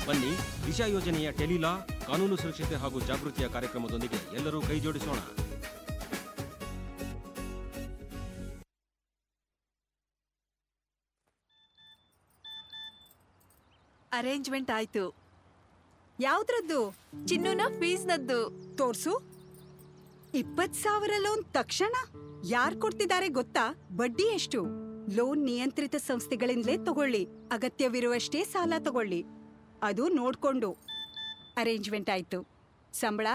ಬನ್ನಿ ದಿಶಾ ಯೋಜನೆಯ ಟೆಲಿಲಾ ಕಾನೂನು ಸುರಕ್ಷತೆ ಹಾಗೂ ಜಾಗೃತಿಯ ಕಾರ್ಯಕ್ರಮದೊಂದಿಗೆ ಎಲ್ಲರೂ ಕೈ ಜೋಡಿಸೋಣ ಅರೇಂಜ್ಮೆಂಟ್ ಆಯ್ತು ಯಾವ್ದ್ರದ್ದು ಚಿನ್ನುನ ಫೀಸ್ನದ್ದು ತೋರ್ಸು ಇಪ್ಪತ್ ಸಾವಿರ ಲೋನ್ ತಕ್ಷಣ ಯಾರ್ ಕೊಡ್ತಿದ್ದಾರೆ ಗೊತ್ತಾ ಬಡ್ಡಿ ಎಷ್ಟು ಲೋನ್ ನಿಯಂತ್ರಿತ ಸಂಸ್ಥೆಗಳಿಂದಲೇ ತಗೊಳ್ಳಿ ಅಗತ್ಯವಿರುವಷ್ಟೇ ಸಾಲ ತಗೊಳ್ಳಿ ಅದು ನೋಡ್ಕೊಂಡು ಅರೇಂಜ್ಮೆಂಟ್ ಆಯ್ತು ಸಂಬಳ